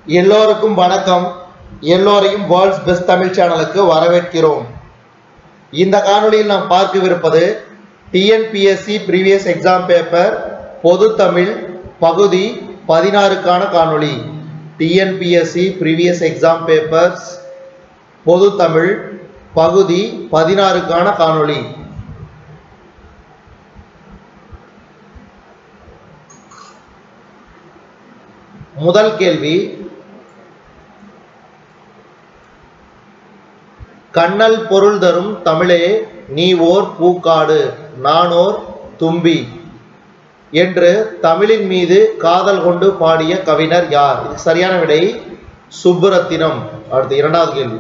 எல்லோருக்கும் வணக்கம் எல்லோரையும் வேர்ல்ட்ஸ் பெஸ்ட் தமிழ் சேனலுக்கு வரவேற்கிறோம் இந்த காணொளியில் நாம் பார்க்கவிருப்பது டிஎன்பிஎஸ்சி ப்ரீவியஸ் எக்ஸாம் பேப்பர் பொது தமிழ் பகுதி பதினாறுக்கான காணொளி டிஎன்பிஎஸ்சி ப்ரீவியஸ் எக்ஸாம் பேப்பர்ஸ் பொது தமிழ் பகுதி பதினாறுக்கான காணொளி முதல் கேள்வி கண்ணல் பொருள் தரும் தமிழே நீ ஓர் பூக்காடு நானோர் தும்பி என்று தமிழின் மீது காதல் கொண்டு பாடிய கவிஞர் யார் இது சரியான விடை சுப்புரத்தினம் அடுத்து இரண்டாவது கேள்வி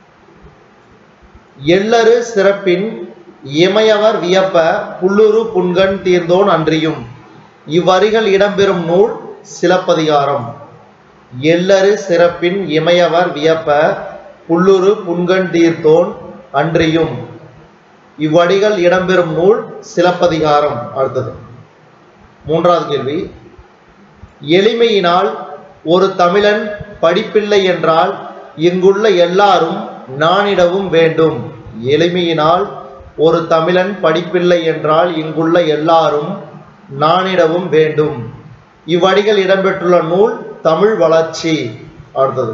எள்ளரு சிறப்பின் இமையவர் வியப்ப புல்லுரு புன்கண் தீர்ந்தோன் அன்றியும் இவ்வரிகள் இடம்பெறும் நூல் சிலப்பதிகாரம் எள்ளரு சிறப்பின் இமையவர் வியப்ப புல்லுரு புன்கண் தீர்த்தோன் அன்றியும் இவ்வடிகள் இடம்பெறும் நூல் சிலப்பதிகாரம் அடுத்தது மூன்றாவது கேள்வி எளிமையினால் ஒரு தமிழன் படிப்பில்லை என்றால் இங்குள்ள எல்லாரும் நானிடவும் வேண்டும் எளிமையினால் ஒரு தமிழன் படிப்பில்லை என்றால் இங்குள்ள எல்லாரும் நானிடவும் வேண்டும் இவ்வடிகள் இடம்பெற்றுள்ள நூல் தமிழ் வளர்ச்சி அடுத்தது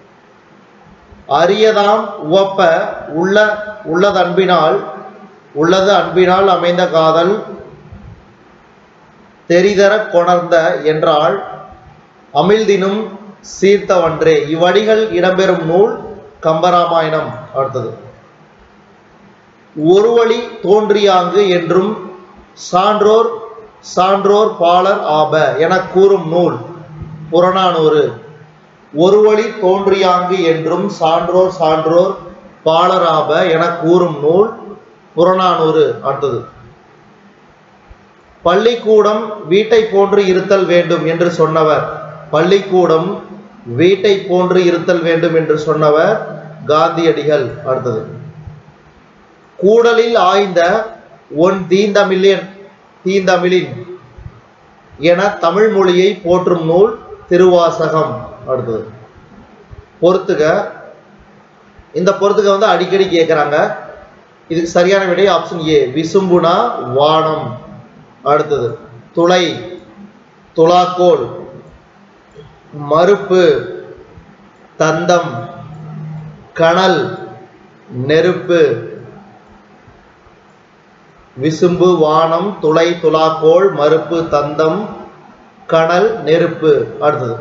அரியதாம் உவப்ப உள்ள உள்ளது அன்பினால் உள்ளது அன்பினால் அமைந்த காதல் தெரிதர கொணர்ந்த என்றால் அமிழ்தினும் சீர்த்தவன்றே இவ்வடிகள் இடம்பெறும் நூல் கம்பராமாயணம் அடுத்தது ஒரு வழி தோன்றியாங்கு என்றும் சான்றோர் சான்றோர் பாலர் ஆப என கூறும் நூல் புறநானூறு ஒரு வழி தோன்றியாங்கு என்றும் சான்றோர் சான்றோர் பாலராப என கூறும் நூல் புறநானூறு அடுத்தது பள்ளிக்கூடம் வீட்டை போன்று இருத்தல் வேண்டும் என்று சொன்னவர் பள்ளிக்கூடம் வீட்டை போன்று இருத்தல் வேண்டும் என்று சொன்னவர் காந்தியடிகள் அடுத்தது கூடலில் ஆய்ந்த ஒன் தீந்தமிழின் தீந்தமிழின் என தமிழ் மொழியை போற்றும் நூல் திருவாசகம் அடுத்தது பொறுத்துக இந்த பொறுத்துக வந்து அடிக்கடி கேட்குறாங்க இதுக்கு சரியான விடை ஆப்ஷன் ஏ விசும்புனா வானம் அடுத்தது துளை துலாக்கோல் மறுப்பு தந்தம் கணல் நெருப்பு விசும்பு வானம் துளை துலாக்கோள் மறுப்பு தந்தம் கணல் நெருப்பு அடுத்தது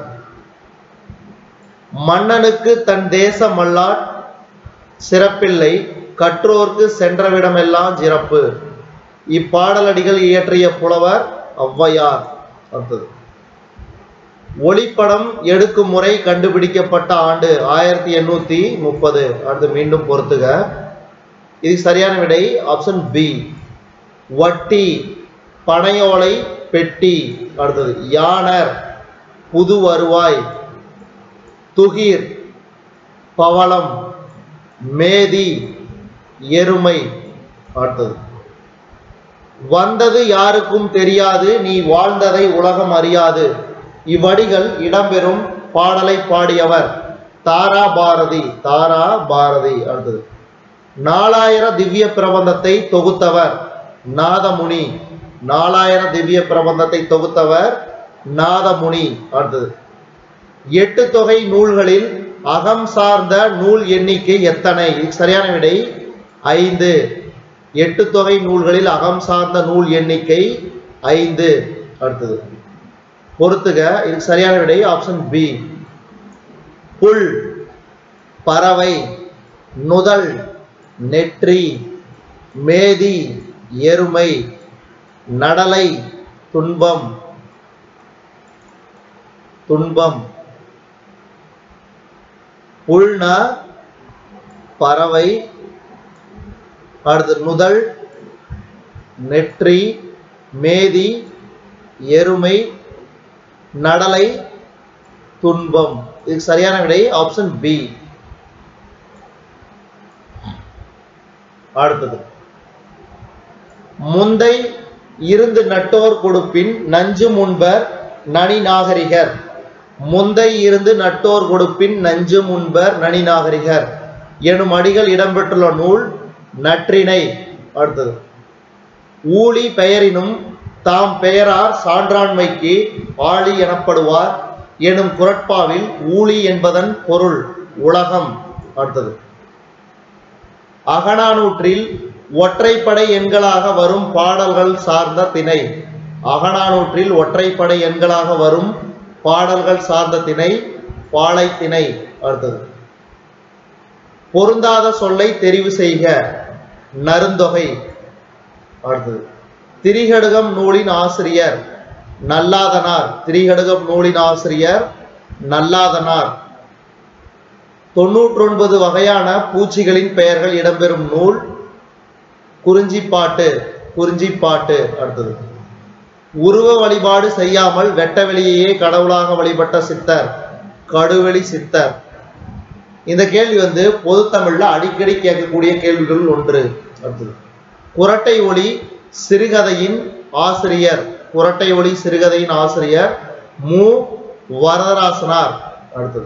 மன்னனுக்கு தன் தேச மல்லாட் சிறப்பில்லை கற்றோர்க்கு சென்றவிடமெல்லாம் சிறப்பு இப்பாடலடிகள் இயற்றிய புலவர் ஔவையார் அடுத்தது ஒளிப்படம் எடுக்கும் முறை கண்டுபிடிக்கப்பட்ட ஆண்டு ஆயிரத்தி எண்ணூத்தி முப்பது அடுத்து மீண்டும் பொறுத்துக இது சரியான விடை ஆப்ஷன் பி வட்டி பனையோலை பெட்டி அடுத்தது யானர் புது வருவாய் துகிர் பவளம் மேதி எருமை அடுத்தது வந்தது யாருக்கும் தெரியாது நீ வாழ்ந்ததை உலகம் அறியாது இவ்வடிகள் இடம்பெறும் பாடலை பாடியவர் தாரா பாரதி தாரா பாரதி அடுத்தது நாலாயிர திவ்ய பிரபந்தத்தை தொகுத்தவர் நாதமுனி நாலாயிர திவ்ய பிரபந்தத்தை தொகுத்தவர் நாதமுனி அடுத்தது எட்டு தொகை நூல்களில் அகம் சார்ந்த நூல் எண்ணிக்கை எத்தனை சரியான விடை ஐந்து எட்டு தொகை நூல்களில் அகம் சார்ந்த நூல் எண்ணிக்கை ஐந்து அடுத்தது பொறுத்துக இதுக்கு சரியான விடை ஆப்ஷன் பி புல் பறவை நுதல் நெற்றி மேதி எருமை நடலை துன்பம் துன்பம் புல்னா பறவை அடுத்து நுதல் நெற்றி மேதி எருமை நடலை துன்பம் இதுக்கு சரியான விடை ஆப்ஷன் பி அடுத்தது முந்தை இருந்து நட்டோர் கொடுப்பின் நஞ்சு முன்பர் நனி நாகரிகர் முந்தை இருந்து நட்டோர் கொடுப்பின் நஞ்சு முன்பர் நனி நாகரிகர் எனும் அடிகள் இடம்பெற்றுள்ள நூல் நற்றினை அடுத்தது ஊழி பெயரினும் தாம் பெயரார் சான்றாண்மைக்கு ஆழி எனப்படுவார் எனும் குரட்பாவில் ஊழி என்பதன் பொருள் உலகம் அடுத்தது அகநானூற்றில் ஒற்றைப்படை எண்களாக வரும் பாடல்கள் சார்ந்த திணை அகநானூற்றில் ஒற்றைப்படை எண்களாக வரும் பாடல்கள் சார்ந்த திணை பாலை திணை அடுத்தது பொருந்தாத சொல்லை தெரிவு செய்க நருந்தொகை அடுத்தது திரிகடுகம் நூலின் ஆசிரியர் நல்லாதனார் திரிகடுகம் நூலின் ஆசிரியர் நல்லாதனார் தொன்னூற்றொன்பது வகையான பூச்சிகளின் பெயர்கள் இடம்பெறும் நூல் குறிஞ்சிப்பாட்டு குறிஞ்சிப்பாட்டு அடுத்தது உருவ வழிபாடு செய்யாமல் வெட்ட வெளியையே கடவுளாக வழிபட்ட சித்தர் கடுவெளி சித்தர் இந்த கேள்வி வந்து பொது தமிழ்ல அடிக்கடி கேட்கக்கூடிய கேள்விகள் ஒன்று அடுத்தது குரட்டை ஒளி சிறுகதையின் ஆசிரியர் குரட்டை ஒளி சிறுகதையின் ஆசிரியர் மு வரதராசனார் அடுத்தது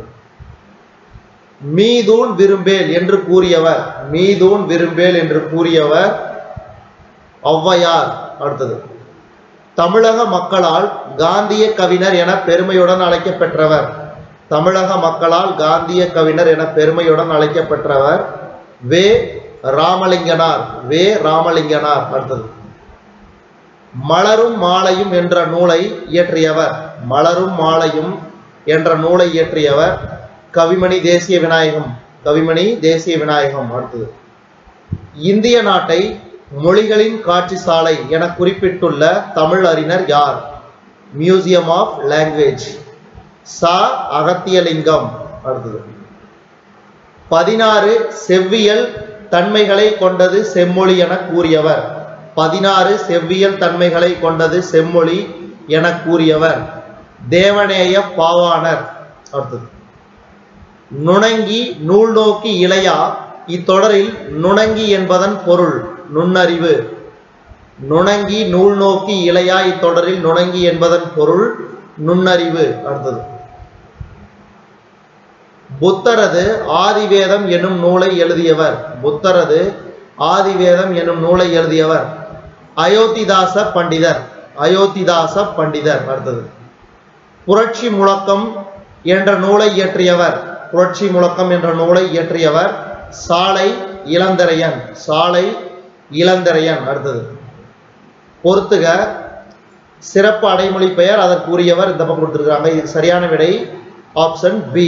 மீதூன் விரும்பேல் என்று கூறியவர் மீதூன் விரும்பேல் என்று கூறியவர் ஔவையார் அடுத்தது தமிழக மக்களால் காந்திய கவிஞர் என பெருமையுடன் அழைக்கப்பெற்றவர் தமிழக மக்களால் காந்திய கவிஞர் என பெருமையுடன் அழைக்கப்பெற்றவர் வே ராமலிங்கனார் வே ராமலிங்கனார் அடுத்தது மலரும் மாலையும் என்ற நூலை இயற்றியவர் மலரும் மாலையும் என்ற நூலை இயற்றியவர் கவிமணி தேசிய விநாயகம் கவிமணி தேசிய விநாயகம் அடுத்தது இந்திய நாட்டை மொழிகளின் காட்சி சாலை என குறிப்பிட்டுள்ள தமிழ் அறிஞர் யார் மியூசியம் ஆஃப் லாங்குவேஜ் சா அகத்தியலிங்கம் அடுத்தது பதினாறு செவ்வியல் தன்மைகளை கொண்டது செம்மொழி என கூறியவர் பதினாறு செவ்வியல் தன்மைகளை கொண்டது செம்மொழி என கூறியவர் தேவநேய பாவாணர் அடுத்தது நுணங்கி நூல் நோக்கி இளையா இத்தொடரில் நுணங்கி என்பதன் பொருள் நுண்ணறிவு நுணங்கி நூல் நோக்கி இளையா இத்தொடரில் நுணங்கி என்பதன் பொருள் நுண்ணறிவு அடுத்தது புத்தரது ஆதிவேதம் என்னும் நூலை எழுதியவர் புத்தரது ஆதிவேதம் என்னும் நூலை எழுதியவர் அயோத்திதாச பண்டிதர் அயோத்திதாச பண்டிதர் அடுத்தது புரட்சி முழக்கம் என்ற நூலை இயற்றியவர் புரட்சி முழக்கம் என்ற நூலை இயற்றியவர் சாலை இளந்தரையன் சாலை இளந்தரையன் அடுத்தது பொறுத்துக சிறப்பு அடைமொழி பெயர் அதற்குரியவர் இந்த பக்கம் கொடுத்திருக்காங்க இது சரியான விடை ஆப்ஷன் பி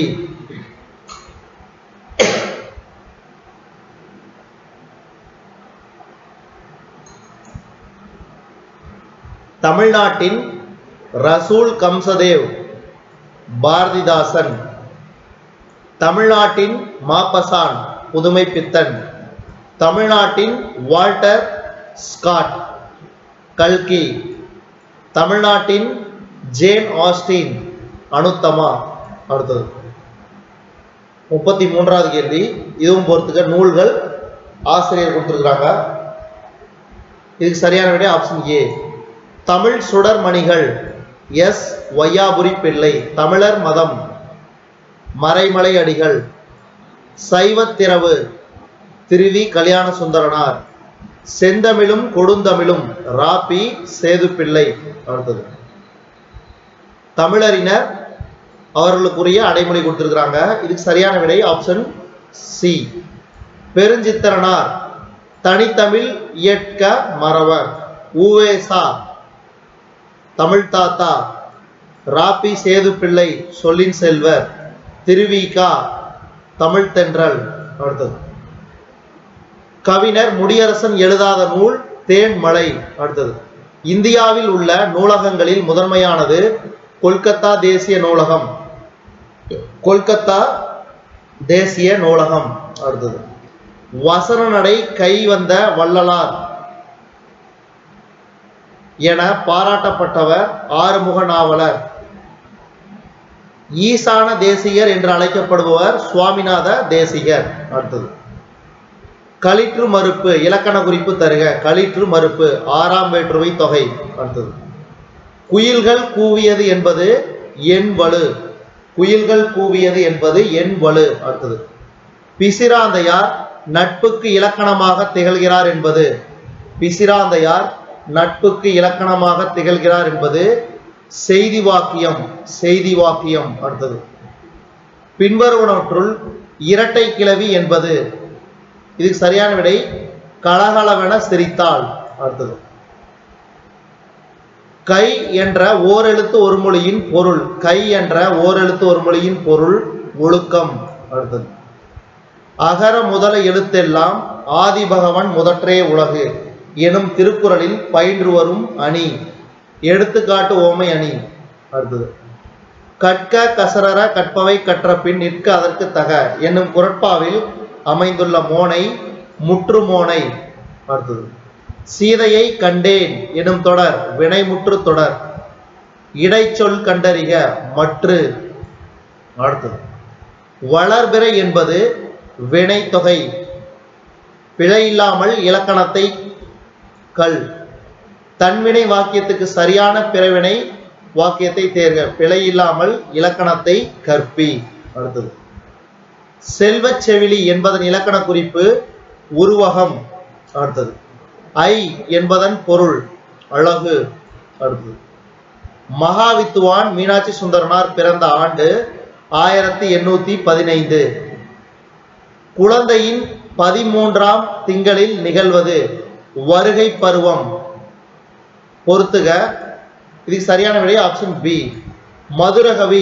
தமிழ்நாட்டின் ரசூல் கம்சதேவ் பாரதிதாசன் தமிழ்நாட்டின் மாப்பசான் புதுமை பித்தன் தமிழ்நாட்டின் வால்டர் ஸ்காட் கல்கி தமிழ்நாட்டின் ஜேன் ஆஸ்டின் அனுத்தமா அடுத்தது முப்பத்தி மூன்றாவது கேள்வி இதுவும் பொறுத்துக்க நூல்கள் ஆசிரியர் கொடுத்துருக்குறாங்க இதுக்கு சரியான விடை option A Tamil Sudarmanigal S Vaiyapuri Pillai Tamilar மதம் மறைமலை அடிகள் சைவத்திரவு திருவி கல்யாண சுந்தரனார் செந்தமிழும் கொடுந்தமிழும் ராபி சேதுப்பிள்ளை அடுத்தது தமிழறிஞர் அவர்களுக்குரிய அடைமொழி கொடுத்திருக்கிறாங்க இதுக்கு சரியான விடை ஆப்ஷன் சி பெருஞ்சித்திரனார் தனித்தமிழ் இயற்க மறவர் ஊவேசா தமிழ் தாத்தா ராபி சேது பிள்ளை சொல்லின் செல்வர் திருவிகா தமிழ் தென்றல் அடுத்தது கவிஞர் முடியரசன் எழுதாத நூல் தேன்மலை அடுத்தது இந்தியாவில் உள்ள நூலகங்களில் முதன்மையானது கொல்கத்தா தேசிய நூலகம் கொல்கத்தா தேசிய நூலகம் அடுத்தது வசன நடை கை வந்த வள்ளலார் என பாராட்டப்பட்டவர் ஆறுமுக நாவலர் ஈசான தேசிகர் என்று அழைக்கப்படுபவர் சுவாமிநாத தேசிகர் அடுத்தது களிற்று மறுப்பு இலக்கண குறிப்பு தருக களிற்று மறுப்பு ஆறாம் வேற்றுமை தொகை அடுத்தது குயில்கள் கூவியது என்பது என் வலு குயில்கள் கூவியது என்பது என் வலு அடுத்தது பிசிராந்தையார் நட்புக்கு இலக்கணமாக திகழ்கிறார் என்பது பிசிராந்தையார் நட்புக்கு இலக்கணமாக திகழ்கிறார் என்பது செய்தி வாக்கியம் செய்தி வாக்கியம் அடுத்தது பின்வருவனவற்றுள் இரட்டை கிளவி என்பது இதுக்கு சரியான விடை கலகலவென சிரித்தாள் அடுத்தது கை என்ற ஓரெழுத்து ஒரு மொழியின் பொருள் கை என்ற ஓரெழுத்து ஒரு மொழியின் பொருள் ஒழுக்கம் அடுத்தது அகர முதல எழுத்தெல்லாம் ஆதி பகவன் முதற்றே உலகு எனும் திருக்குறளில் பயின்று வரும் அணி எடுத்துக்காட்டு ஓமை அணி அடுத்தது கற்க கசரற கற்பவை கற்ற பின் நிற்க அதற்கு தக என்னும் குரட்பாவில் அமைந்துள்ள மோனை முற்று மோனை அடுத்தது சீதையை கண்டேன் எனும் தொடர் வினைமுற்று தொடர் இடைச்சொல் கண்டறிக மற்று அடுத்தது வளர்பிறை என்பது வினைத்தொகை பிழை இல்லாமல் இலக்கணத்தை கல் தன்வினை வாக்கியத்துக்கு சரியான பிறவினை வாக்கியத்தை தேர்க பிழை இல்லாமல் இலக்கணத்தை கற்பி அடுத்தது செல்வச் செவிலி என்பதன் இலக்கண குறிப்பு உருவகம் அடுத்தது ஐ என்பதன் பொருள் அழகு அடுத்தது மகாவித்துவான் மீனாட்சி சுந்தரனார் பிறந்த ஆண்டு ஆயிரத்தி எண்ணூத்தி பதினைந்து குழந்தையின் பதிமூன்றாம் திங்களில் நிகழ்வது வருகை பருவம் பொறுத்துக இது சரியான விடை ஆப்ஷன் பி மதுரகவி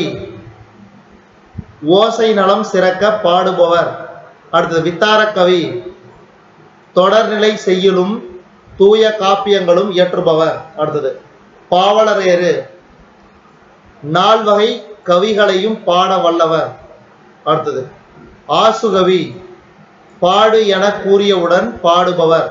ஓசை நலம் சிறக்க பாடுபவர் அடுத்தது வித்தாரக்கவி தொடர்நிலை செய்யுளும் தூய காப்பியங்களும் இயற்றுபவர் அடுத்தது பாவலரேறு நால்வகை கவிகளையும் பாட வல்லவர் அடுத்தது ஆசுகவி பாடு என கூறியவுடன் பாடுபவர்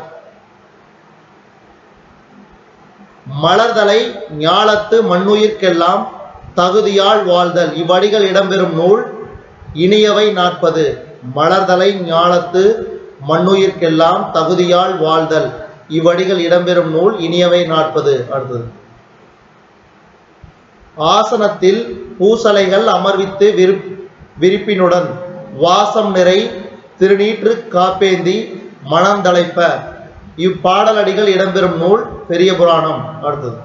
மலர்தலை ஞாலத்து மண்ணுயிர்க்கெல்லாம் தகுதியால் வாழ்தல் இவ்வடிகள் இடம்பெறும் நூல் இனியவை நாற்பது மலர்தலை ஞாலத்து மண்ணுயிர்க்கெல்லாம் தகுதியால் வாழ்தல் இவ்வடிகள் இடம்பெறும் நூல் இனியவை நாற்பது அடுத்தது ஆசனத்தில் பூசலைகள் அமர்வித்து விருப் விரிப்பினுடன் வாசம் நிறை திருநீற்று காப்பேந்தி மனந்தளைப்ப இப்பாடலடிகள் இடம்பெறும் நூல் பெரிய புராணம் அடுத்தது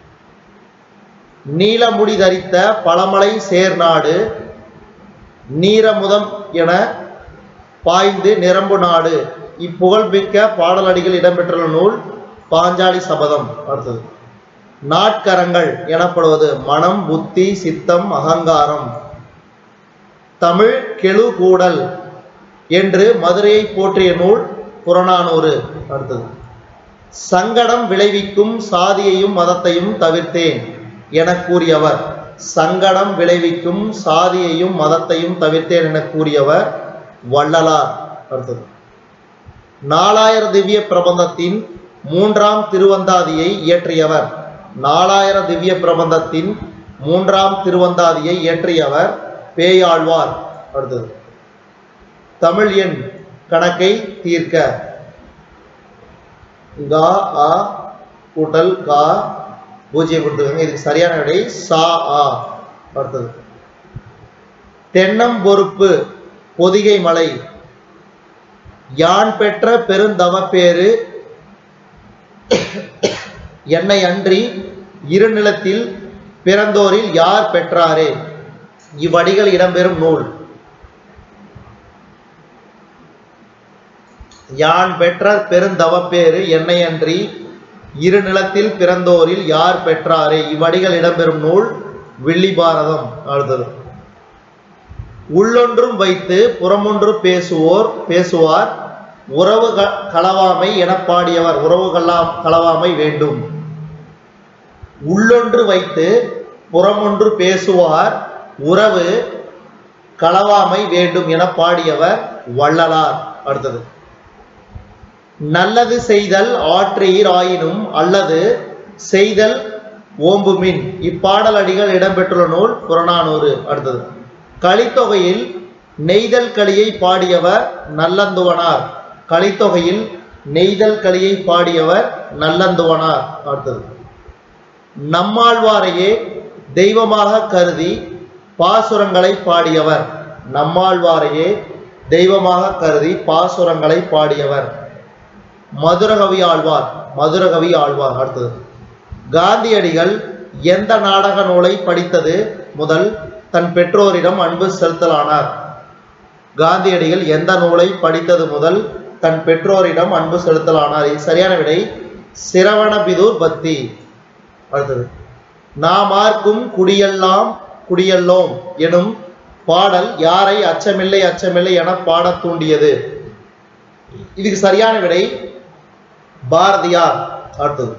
நீலமுடி தரித்த பழமலை சேர்நாடு நீரமுதம் என பாய்ந்து நிரம்பு நாடு இப்புகழ்மிக்க பாடலடிகள் இடம்பெற்றுள்ள நூல் பாஞ்சாலி சபதம் அடுத்தது நாட்கரங்கள் எனப்படுவது மனம் புத்தி சித்தம் அகங்காரம் தமிழ் கெழு கூடல் என்று மதுரையை போற்றிய நூல் புறநானூறு அடுத்தது சங்கடம் விளைவிக்கும் சாதியையும் மதத்தையும் தவிர்த்தேன் என கூறியவர் சங்கடம் விளைவிக்கும் சாதியையும் மதத்தையும் தவிர்த்தேன் என கூறியவர் வள்ளலார் அடுத்தது நாலாயிர திவ்ய பிரபந்தத்தின் மூன்றாம் திருவந்தாதியை இயற்றியவர் நாலாயிர திவ்ய பிரபந்தத்தின் மூன்றாம் திருவந்தாதியை இயற்றியவர் பேயாழ்வார் அடுத்தது தமிழ் எண் கணக்கை தீர்க்க கா ஆ கூட்டல் கா பூஜ்ஜியம் கொடுத்துருக்காங்க இதுக்கு சரியான விடை சா ஆ அடுத்தது தென்னம் பொறுப்பு பொதிகை மலை யான் பெற்ற பெருந்தவப்பேறு என்னை அன்றி இருநிலத்தில் பிறந்தோரில் யார் பெற்றாரே இவ்வடிகள் இடம்பெறும் நூல் யான் பெற்ற பெருந்தவப்பேறு என்னை அன்றி இரு நிலத்தில் பிறந்தோரில் யார் பெற்றாரே இவ்வடிகள் இடம்பெறும் நூல் வில்லி பாரதம் அடுத்தது உள்ளொன்றும் வைத்து புறமொன்று பேசுவோர் பேசுவார் உறவு க- களவாமை என பாடியவர் உறவு கலா- களவாமை வேண்டும் உள்ளொன்று வைத்து புறமொன்று பேசுவார் உறவு களவாமை வேண்டும் என பாடியவர் வள்ளலார் அடுத்தது நல்லது செய்தல் ஆற்றீர் ஆயினும் அல்லது செய்தல் ஓம்புமின் இப்பாடல் அடிகள் இடம்பெற்றுள்ள நூல் புறநானூறு அடுத்தது கலித்தொகையில் நெய்தல் களியை பாடியவர் நல்லந்துவனார் கலித்தொகையில் நெய்தல் களியை பாடியவர் நல்லந்துவனார் அடுத்தது நம்மாழ்வாரையே தெய்வமாக கருதி பாசுரங்களை பாடியவர் நம்மாழ்வாரையே தெய்வமாக கருதி பாசுரங்களை பாடியவர் மதுரகவி ஆழ்வார் மதுரகவி ஆழ்வார் அடுத்தது காந்தியடிகள் எந்த நாடக நூலை படித்தது முதல் தன் பெற்றோரிடம் அன்பு செலுத்தலானார் காந்தியடிகள் எந்த நூலை படித்தது முதல் தன் பெற்றோரிடம் அன்பு செலுத்தலானார் இது சரியான விடை சிரவணபிதூர் பக்தி அடுத்தது நாமார்க்கும் குடியெல்லாம் குடியல்லோம் எனும் பாடல் யாரை அச்சமில்லை அச்சமில்லை என பாடத் தூண்டியது இதுக்கு சரியான விடை பாரதியார் அடுத்தது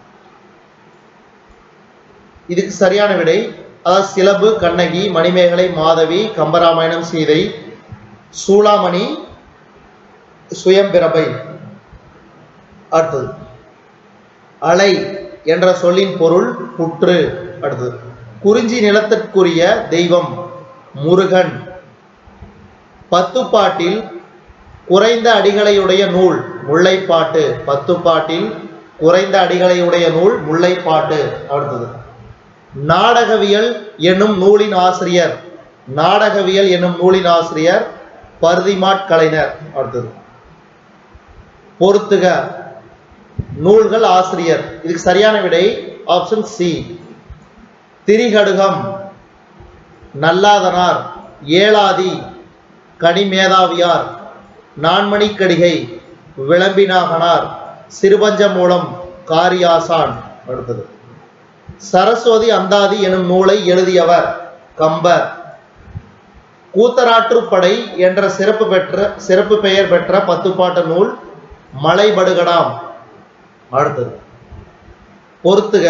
இதுக்கு சரியான விடை அதாவது சிலம்பு கண்ணகி மணிமேகலை மாதவி கம்பராமாயணம் சீதை சூளாமணி சுயம்பிரபை அடுத்தது அலை என்ற சொல்லின் பொருள் புற்று அடுத்தது குறிஞ்சி நிலத்திற்குரிய தெய்வம் முருகன் பத்துப்பாட்டில் குறைந்த அடிகளையுடைய நூல் முல்லைப்பாட்டு பத்துப்பாட்டில் குறைந்த அடிகளையுடைய நூல் முல்லைப்பாட்டு அடுத்தது நாடகவியல் என்னும் நூலின் ஆசிரியர் நாடகவியல் என்னும் நூலின் ஆசிரியர் பருதிமாட் கலைஞர் அடுத்தது பொறுத்துக நூல்கள் ஆசிரியர் இதுக்கு சரியான விடை option C Thirikadugam Nalladhanar Elathi Kanimedhaviyar Nanmanikkadigai Vilambinaganar Sirupanchamoolam Kariyasan அடுத்தது சரஸ்வதி அந்தாதி எனும் நூலை எழுதியவர் கம்பர் கூத்தராற்றுப்படை என்ற சிறப்பு பெற்ற சிறப்பு பெயர் பெற்ற பத்துப்பாட்டு நூல் மலைபடுகடாம் அடுத்தது பொறுத்துக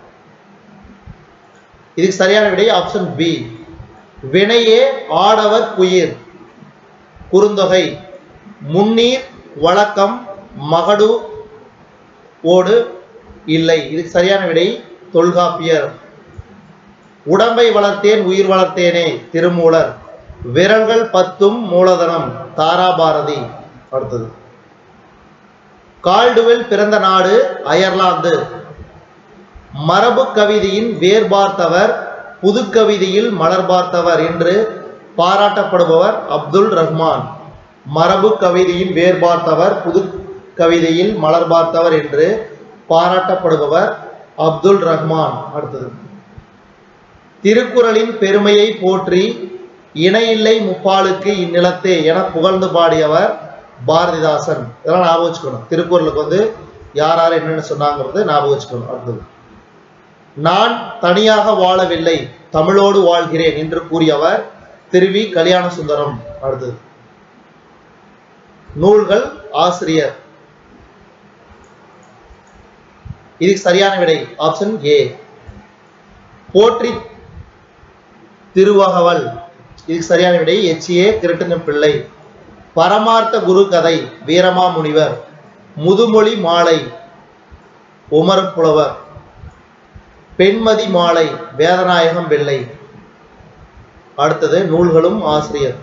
இதுக்கு சரியான விடை ஆப்ஷன் பி வினையே ஆடவர் குயிர் குறுந்தொகை முன்னீர் வழக்கம் மகடு ஓடு இல்லை இதுக்கு சரியான விடை தொல்காப்பியர் உடம்பை வளர்த்தேன் உயிர் வளர்த்தேனே திருமூலர் விரல்கள் பத்தும் மூலதனம் தாராபாரதி அடுத்தது கால்டுவெல் பிறந்த நாடு அயர்லாந்து மரபு கவிதையின் வேர் பார்த்தவர் புது கவிதையில் மலர் பார்த்தவர் என்று பாராட்டப்படுபவர் அப்துல் ரஹ்மான் மரபு கவிதையின் வேர் பார்த்தவர் புது கவிதையில் மலர் பார்த்தவர் என்று பாராட்டப்படுபவர் அப்துல் ரஹ்மான் அடுத்தது திருக்குறளின் பெருமையை போற்றி இணையில்லை முப்பாலுக்கு இந்நிலத்தே என புகழ்ந்து பாடியவர் பாரதிதாசன் இதெல்லாம் ஞாபகம் வச்சுக்கணும் திருக்குறளுக்கு வந்து யார் யார் என்னென்ன சொன்னாங்கிறது ஞாபகம் வச்சுக்கணும் அடுத்தது நான் தனியாக வாழவில்லை தமிழோடு வாழ்கிறேன் என்று கூறியவர் திருவி கல்யாண சுந்தரம் அடுத்தது நூல்கள் ஆசிரியர் இதுக்கு சரியான விடை ஆப்ஷன் ஏ போற்றி திருவகவல் இதுக்கு சரியான விடை எச்சியே திருட்டுன பிள்ளை பரமார்த்த குரு கதை வீரமாமுனிவர் முதுமொழி மாலை உமர் புலவர் பெண்மதி மாலை வேதநாயகம் வெள்ளை அடுத்தது நூல்களும் ஆசிரியர்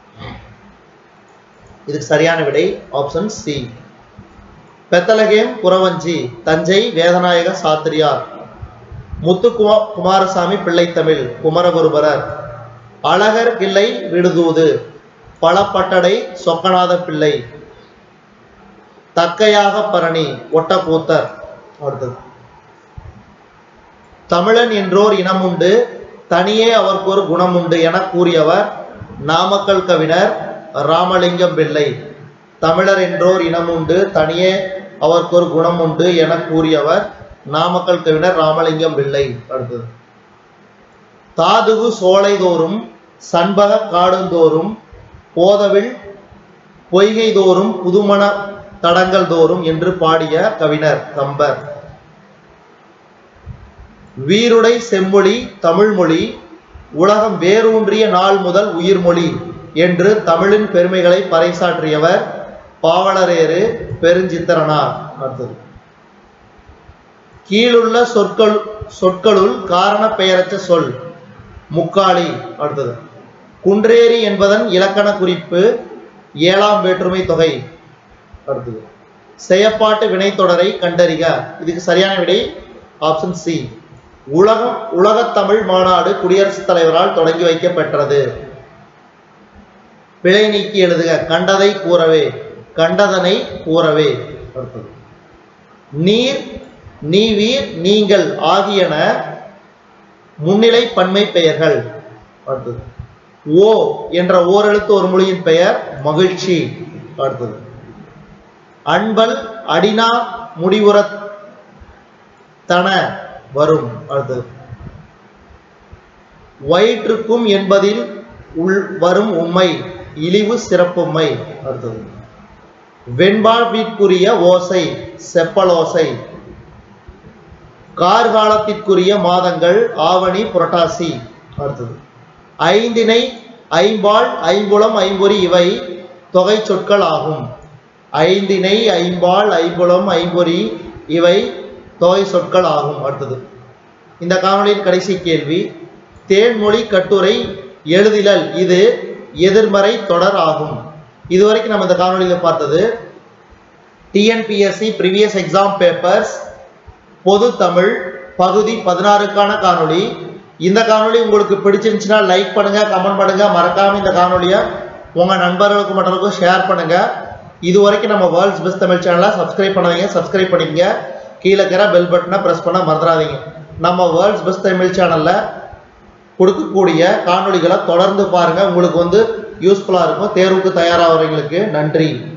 இதுக்கு சரியான விடை ஆப்ஷன் சி பெத்தலகேம் புறவஞ்சி தஞ்சை வேதநாயக சாத்திரியார் முத்து குமா- குமாரசாமி பிள்ளைத்தமிழ் குமரகுருபரர் அழகர் கிள்ளை விடுதூது பழப்பட்டடை சொக்கநாத பிள்ளை தக்கையாக பரணி ஒட்டக்கூத்தர் அடுத்தது தமிழன் என்றோர் இனம் உண்டு தனியே அவருக்கு ஒரு குணம் உண்டு என கூறியவர் நாமக்கல் கவிஞர் ராமலிங்கம் பிள்ளை தமிழர் என்றோர் இனம் உண்டு தனியே அவருக்கு ஒரு குணம் உண்டு என கூறியவர் நாமக்கல் கவிஞர் ராமலிங்கம் பிள்ளை அடுத்தது தாதுகு சோலைதோறும் சண்பக காடுந்தோறும் போதவில் பொய்கை தோறும் புதுமண தடங்கள் தோறும் என்று பாடிய கவிஞர் கம்பர் வீருடை செம்மொழி தமிழ்மொழி உலகம் வேரூன்றிய நாள் முதல் உயிர்மொழி என்று தமிழின் பெருமைகளை பறைசாற்றியவர் பாவலரேறு பெருஞ்சித்திரனார் அடுத்தது கீழுள்ள சொற்கள் சொற்களுள் காரண பெயரற்ற சொல் முக்காளி அடுத்தது குன்றேறி என்பதன் இலக்கண குறிப்பு ஏழாம் வேற்றுமை தொகை அடுத்தது செயப்பாட்டு வினைத்தொடரை கண்டறிக இதுக்கு சரியான விடை ஆப்ஷன் சி உலகம் உலகத் தமிழ் மாநாடு குடியரசுத் தலைவரால் தொடங்கி வைக்கப்பெற்றது பிழை நீக்கி எழுதுக கண்டதை கூறவே கண்டதனை கூறவே அடுத்தது நீர் நீவீர் நீங்கள் ஆகியன முன்னிலை பன்மை பெயர்கள் அடுத்தது ஓ என்ற ஓரெழுத்து ஒரு மொழியின் பெயர் மகிழ்ச்சி அடுத்தது அன்பல் அடினா முடிவுறத் தன வரும் அடுத்தது வயிற்றுக்கும் என்பதில் உள் வரும் உண்மை இழிவு சிறப்புமை அடுத்தது வெண்பாழ்விற்குரிய ஓசை செப்பலோசை கார்காலத்திற்குரிய மாதங்கள் ஆவணி புரட்டாசி அடுத்தது ஐந்தினை ஐம்பால் ஐம்புலம் ஐம்பொறி இவை தொகை சொற்கள் ஆகும் ஐந்தினை ஐம்பால் ஐம்புலம் ஐம்பொறி இவை தொகை சொற்கள் ஆகும் அடுத்தது இந்த காணொளியின் கடைசி கேள்வி தேன்மொழி கட்டுரை எழுதிலல் இது எதிர்மறை தொடர் ஆகும் இதுவரைக்கும் நம்ம இந்த காணொளியில் பார்த்தது டிஎன்பிஎஸ்சி ப்ரீவியஸ் எக்ஸாம் பேப்பர்ஸ் பொது தமிழ் பகுதி பதினாறுக்கான காணொளி இந்த காணொளி உங்களுக்கு பிடிச்சிருந்துச்சுன்னா லைக் பண்ணுங்க கமெண்ட் பண்ணுங்க மறக்காம இந்த காணொளியை உங்க நண்பர்களுக்கு மற்றவங்களுக்கும் ஷேர் பண்ணுங்க இது வரைக்கும் நம்ம வேர்ல்ட்ஸ் பெஸ்ட் தமிழ் சேனலை சப்ஸ்கிரைப் பண்ணாதீங்க சப்ஸ்கிரைப் பண்ணிக்கங்க கீழே இருக்கிற பெல் பட்டனை ப்ரெஸ் பண்ண மறந்துடாதீங்க நம்ம வேர்ல்ட்ஸ் பெஸ்ட் தமிழ் சேனல்ல கொடுக்கக்கூடிய காணொளிகளை தொடர்ந்து பாருங்க உங்களுக்கு வந்து யூஸ்ஃபுல்லா இருக்கும் தேர்வுக்கு தயாராகிறவங்களுக்கு நன்றி